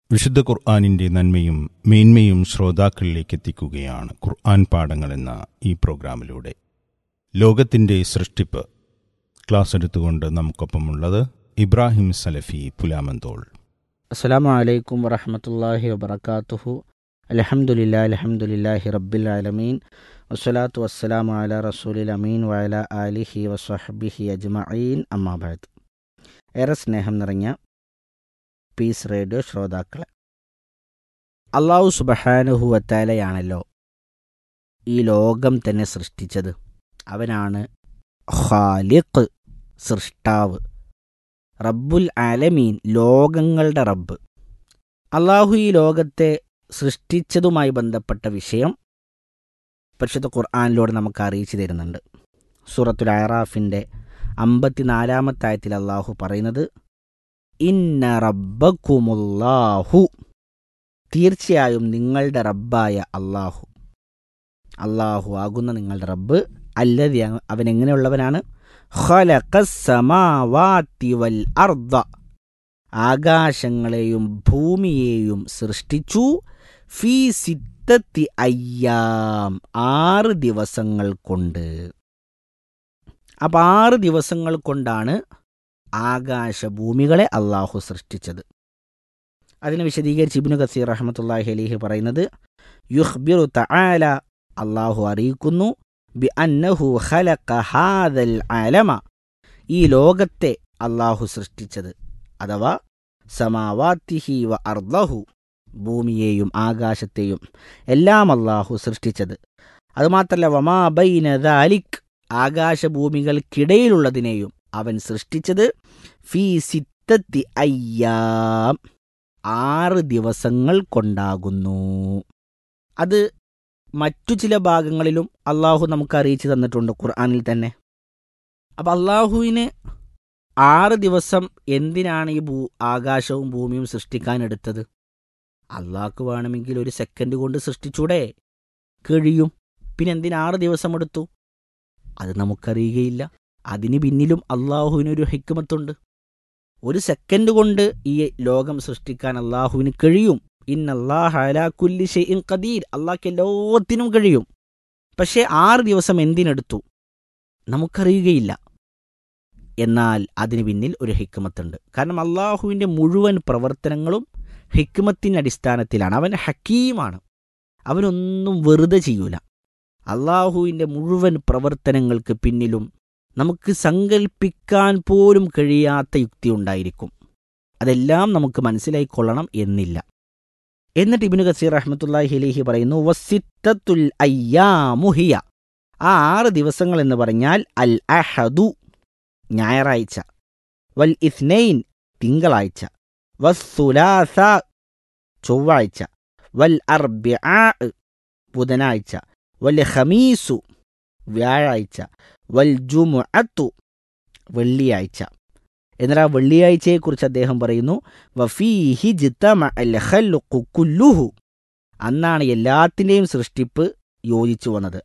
വിശുദ്ധ ഖുർആാനിൻ്റെ നന്മയും മേന്മയും ശ്രോതാക്കളിലേക്ക് എത്തിക്കുകയാണ് ഖുർആൻ പാഠങ്ങൾ എന്ന ഈ പ്രോഗ്രാമിലൂടെ ലോകത്തിൻ്റെ സൃഷ്ടിപ്പ് ക്ലാസ് എടുത്തുകൊണ്ട് നമുക്കൊപ്പമുള്ളത് ഇബ്രാഹിം സലഫി പുലാമന്തോൾ അസ്സലാമു അലൈക്കും വറഹമത്തല്ലാഹി വബർക്കാത്തുഹു അലഹമുല്ലാ അലഹമുല്ലാഹി റബ്ബിൽ ആലമീൻ വസ്സലാത്തു വസ്സലാമു അല റസൂലിൽ അമീൻ വയല ആലിഹി വസ്വഹബിഹി അജ്മഈൻ അമ്മാബാദ് ഏറെ സ്നേഹം നിറഞ്ഞ പീസ് റേഡിയോ ശ്രോതാക്കളെ അള്ളാഹു സുബഹാനുഹു വത്താലയാണല്ലോ ഈ ലോകം തന്നെ സൃഷ്ടിച്ചത് അവനാണ് ഖാലിഖ് സൃഷ്ടാവ് റബ്ബുൽ ആലമീൻ ലോകങ്ങളുടെ റബ്ബ് അള്ളാഹു ഈ ലോകത്തെ സൃഷ്ടിച്ചതുമായി ബന്ധപ്പെട്ട വിഷയം പരിശുദ്ധ ഖുർആാനിലൂടെ നമുക്ക് അറിയിച്ചു തരുന്നുണ്ട് സൂറത്തുൽ അയറാഫിൻ്റെ അമ്പത്തിനാലാമത്തെ ആയത്തിൽ അള്ളാഹു പറയുന്നത് ഇന്ന റബ്ബക്കുമുല്ലാഹു തീർച്ചയായും നിങ്ങളുടെ റബ്ബായ അള്ളാഹു അള്ളാഹു ആകുന്ന നിങ്ങളുടെ റബ്ബ് അല്ലതി അവൻ എങ്ങനെയുള്ളവനാണ് ഖലഖസ്സമാവാതി വൽ അർദ ആകാശങ്ങളെയും ഭൂമിയെയും സൃഷ്ടിച്ചു ഫീ സിത്തത്തി അയ്യാം ആറ് ദിവസങ്ങൾ കൊണ്ട് അപ്പം ആറ് ദിവസങ്ങൾ കൊണ്ടാണ് ആകാശഭൂമികളെ അള്ളാഹു സൃഷ്ടിച്ചത് അതിനെ വിശദീകരിച്ച് ഇബ്നു കസീർ റഹ്മത്തുല്ലാഹി അലിഹി പറയുന്നത് യുഹ്ബിറു തആല അള്ളാഹു അറിയിക്കുന്നു ബി അന്നഹു ഖലഖ ഹാദൽ അലമ ഈ ലോകത്തെ അള്ളാഹു സൃഷ്ടിച്ചത് അഥവാ സമാവാത്തിഹി വ അർദഹു ഭൂമിയെയും ആകാശത്തെയും എല്ലാം അള്ളാഹു സൃഷ്ടിച്ചത് അതുമാത്രല്ല വമാ ബൈന ദാലിക് ആകാശഭൂമികൾക്കിടയിലുള്ളതിനെയും അവൻ സൃഷ്ടിച്ചത് ഫീ സിത്തത്തി അയ്യാം ആറ് ദിവസങ്ങൾ കൊണ്ടാകുന്നു അത് മറ്റു ചില ഭാഗങ്ങളിലും അള്ളാഹു നമുക്ക് അറിയിച്ചു തന്നിട്ടുണ്ട് ഖുർആാനിൽ തന്നെ അപ്പം അള്ളാഹുവിന് ആറ് ദിവസം എന്തിനാണ് ഈ ഭൂ ആകാശവും ഭൂമിയും സൃഷ്ടിക്കാനെടുത്തത് അള്ളാഹ്ക്ക് വേണമെങ്കിൽ ഒരു സെക്കൻഡ് കൊണ്ട് സൃഷ്ടിച്ചൂടെ കഴിയും പിന്നെ എന്തിന് ആറ് ദിവസം എടുത്തു അത് നമുക്കറിയുകയില്ല അതിന് പിന്നിലും അള്ളാഹുവിനൊരു ഹിക്കുമത്തുണ്ട് ഒരു സെക്കൻഡ് കൊണ്ട് ഈ ലോകം സൃഷ്ടിക്കാൻ അള്ളാഹുവിന് കഴിയും ഇന്നല്ലാഹുല്ലി ഷെയ്ൻ ഖദീർ അള്ളാഹ്ക്ക് എല്ലാത്തിനും കഴിയും പക്ഷേ ആറ് ദിവസം എന്തിനെടുത്തു നമുക്കറിയുകയില്ല എന്നാൽ അതിന് പിന്നിൽ ഒരു ഹിക്കുമത്തുണ്ട് കാരണം അള്ളാഹുവിൻ്റെ മുഴുവൻ പ്രവർത്തനങ്ങളും ഹിക്കുമത്തിൻ്റെ അടിസ്ഥാനത്തിലാണ് അവൻ ഹക്കീമാണ് അവനൊന്നും വെറുതെ ചെയ്യൂല അള്ളാഹുവിൻ്റെ മുഴുവൻ പ്രവർത്തനങ്ങൾക്ക് പിന്നിലും നമുക്ക് സങ്കല്പിക്കാൻ പോലും കഴിയാത്ത യുക്തി ഉണ്ടായിരിക്കും അതെല്ലാം നമുക്ക് മനസ്സിലായിക്കൊള്ളണം എന്നില്ല എന്നിട്ട് ഇബിനു കസീർ റഹ്മത്തുല്ലാഹി അലിഹി പറയുന്നു വസിത്തത്തുൽ അയ്യാമുഹിയ ആ ആറ് ദിവസങ്ങൾ എന്ന് പറഞ്ഞാൽ അൽ അഹദു ഞായറാഴ്ച വൽ ഇസ്നൈൻ തിങ്കളാഴ്ച വസ്സുലാസ ചൊവ്വാഴ്ച വൽ അർബിആ ബുധനാഴ്ച വൽ ഖമീസു വ്യാഴാഴ്ച വൽ ജുമുഅത്തു വെള്ളിയാഴ്ച എന്നാൽ ആ വെള്ളിയാഴ്ചയെക്കുറിച്ച് അദ്ദേഹം പറയുന്നു വഫീഹി ജിത്തമ അൽ ഖൽഖു കുല്ലുഹു അന്നാണ് എല്ലാത്തിൻ്റെയും സൃഷ്ടിപ്പ് യോജിച്ചു വന്നത്